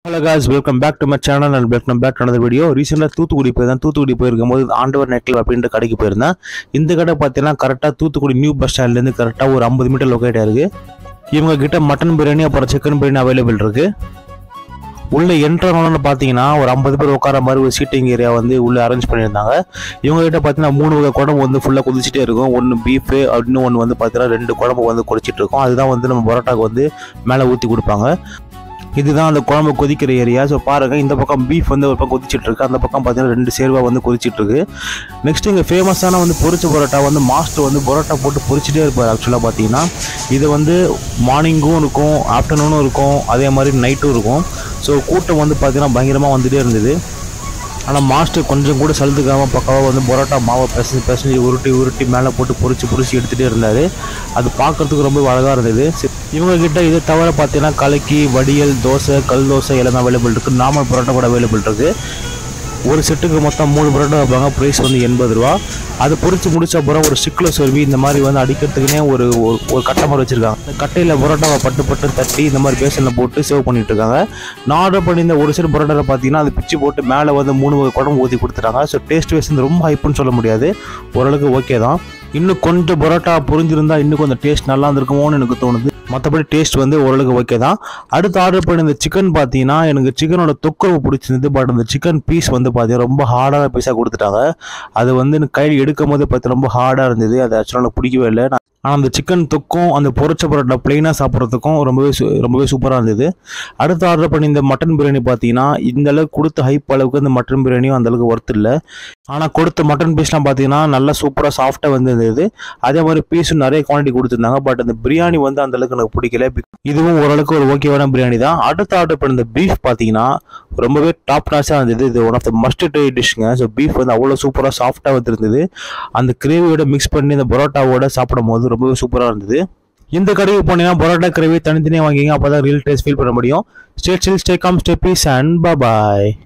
hello guys welcome back to my channel and welcome back to video ரீசெண்டாக தூத்துக்குடி போயிருந்தேன் தூத்துக்குடி போயிருக்கும் போது ஆண்டவர் நெக்கில் அப்படின்ற கடைக்கு போயிருந்தேன் இந்த கடை பார்த்தீங்கன்னா கரெக்டாக தூத்துக்குடி நியூ பஸ் ஸ்டாண்ட்லேருந்து கரெக்டாக ஒரு ஐம்பது மீட்டர் லொக்கேட் ஆயிருக்கு இவங்க கிட்ட மட்டன் பிரியாணி அப்புறம் சிக்கன் பிரியாணி அவைலபிள் இருக்கு உள்ள என்ட்ரனோன்னு பார்த்தீங்கன்னா ஒரு ஐம்பது பேர் உட்கார மாதிரி ஒரு சீட்டிங் ஏரியா வந்து உள்ள அரேஞ்ச் பண்ணியிருந்தாங்க இவங்க கிட்ட பார்த்தீங்கன்னா மூணு வகை குழம்பு வந்து ஃபுல்லாக கொதிச்சிட்டே இருக்கும் ஒன்று பீஃபு அப்படின்னு ஒன்று வந்து பார்த்தீங்கன்னா ரெண்டு குழம்பு வந்து கொதிச்சிட்டு இருக்கும் அதுதான் வந்து நம்ம பரோட்டாக்கு வந்து மேலே ஊற்றி கொடுப்பாங்க இதுதான் அந்த குழம்பு கொதிக்கிற ஏரியா ஸோ பாருங்கள் இந்த பக்கம் பீஃப் வந்து ஒரு பக்கம் கொதிச்சிட்டு இருக்கு அந்த பக்கம் பார்த்தீங்கன்னா ரெண்டு சேர்வா வந்து கொதிச்சிட்டு இருக்கு நெக்ஸ்ட் இங்கே ஃபேமஸான வந்து பொரிச்ச பரோட்டா வந்து மாஸ்டர் வந்து பரோட்டா போட்டு பொரிச்சிட்டே இருப்பார் ஆக்சுவலாக பார்த்தீங்கன்னா இது வந்து மார்னிங்கும் இருக்கும் ஆஃப்டர்நூனும் இருக்கும் அதே மாதிரி நைட்டும் இருக்கும் ஸோ கூட்டம் வந்து பார்த்தீங்கன்னா பயங்கரமாக வந்துட்டே இருந்தது ஆனால் மாஸ்டர் கொஞ்சம் கூட சலுத்துக்காமல் பக்காவாக வந்து பரோட்டா மாவை பிசைஞ்சு பிசைஞ்சு உருட்டி உருட்டி மேலே போட்டு பொரிச்சு பொரிச்சு எடுத்துகிட்டே இருந்தார் அது பார்க்கறதுக்கு ரொம்ப அழகாக இருந்தது சரி, இவங்க கிட்ட இதை தவிர பார்த்தீங்கன்னா கலக்கி வடியல் தோசை கல் தோசை எல்லாமே அவைலபிள் இருக்குது நார்மல் பரோட்டா கூட அவைலபிள் இருக்குது ஒரு செட்டுக்கு மொத்தம் மூணு பரோட்டா வைப்பாங்க ப்ரைஸ் வந்து எண்பது ரூபா அது பொரிச்சு முடிச்ச அப்புறம் ஒரு சிக்கில் சொருவி இந்த மாதிரி வந்து அடிக்கிறதுக்குனே ஒரு ஒரு- ஒரு கட்டை மாதிரி வச்சிருக்காங்க அந்த கட்டையில் பரோட்டாவை பட்டு பட்டு தட்டி இந்த மாதிரி பேசனில் போட்டு சேவ் பண்ணிட்டு இருக்காங்க நான் ஆர்டர் பண்ணியிருந்த ஒரு செட் பரோட்டாவில் பார்த்தீங்கன்னா அது பிச்சு போட்டு மேலே வந்து மூணு வகை குழம்பு ஊற்றி கொடுத்துட்டாங்க ஸோ டேஸ்ட் வைஸ் வந்து ரொம்ப ஹைப்புன்னு சொல்ல முடியாது ஓரளவுக்கு ஓகே தான் இன்னும் கொஞ்சம் பரோட்டா புரிஞ்சிருந்தா இன்னும் கொஞ்சம் டேஸ்ட் நல்லா இருந்திருக்குமோன்னு எனக்கு தோணுது மற்றபடி டேஸ்ட் வந்து ஓரளவுக்கு ஓகே தான் அடுத்து ஆர்டர் பண்ண இந்த சிக்கன் பார்த்தீங்கன்னா எனக்கு சிக்கனோட தொக்கரவு பிடிச்சிருந்தது பட் அந்த சிக்கன் பீஸ் வந்து பார்த்தீங்கன்னா ரொம்ப ஹார்டான பீஸாக கொடுத்துட்டாங்க அது வந்து எனக்கு கையில் எடுக்கும் போது பார்த்து ரொம்ப ஹார்டாக இருந்தது அது ஆக்சுவலாக எனக்கு பிடிக்கவே இல்லை நான் ஆனால் அந்த சிக்கன் தொக்கும் அந்த பொரிச்ச பரோட்டா பிளெயினாக சாப்பிட்றதுக்கும் ரொம்பவே சு- ரொம்பவே சூப்பராக இருந்தது அடுத்து ஆர்டர் பண்ணி இந்த மட்டன் பிரியாணி பார்த்தீங்கன்னா இந்த அளவுக்கு கொடுத்த ஹைப் அளவுக்கு இந்த மட்டன் பிரியாணியும் அந்த அளவுக்கு ஒர்த் இல்லை ஆனால் கொடுத்த மட்டன் பீஸ்லாம் பார்த்தீங்கன்னா நல்லா சூப்பராக சாஃப்டாக வந்து இருந்தது அதே மாதிரி பீஸும் நிறைய குவான்டிட்டி கொடுத்துருந்தாங்க பட் அந்த பிரியாணி வந்து அந்த அளவுக்கு எனக்கு பிடிக்கல இதுவும் ஓரளவுக்கு ஒரு ஓகேவான பிரியாணி தான் அடுத்து ஆர்டர் பண்ண இந்த பீஃப் பார்த்தீங்கன்னா ரொம்பவே டாப் நாச்சாக இருந்தது இது one of the must try டிஷ்ங்க ஸோ பீஃப் வந்து அவ்வளோ சூப்பராக சாஃப்டாக வந்துருந்தது அந்த கிரேவியோட மிக்ஸ் பண்ணி இந்த பரோட்டாவோட சாப்பிடும் போது ரொம்பவே சூப்பராக இருந்தது இந்த கடைக்கு போனீங்கன்னா பரோட்டா கிரேவி தனித்தனியாக வாங்கிங்க அப்போ தான் ரியல் டேஸ்ட் ஃபீல் பண்ண முடியும் stay chill stay calm stay peace and bye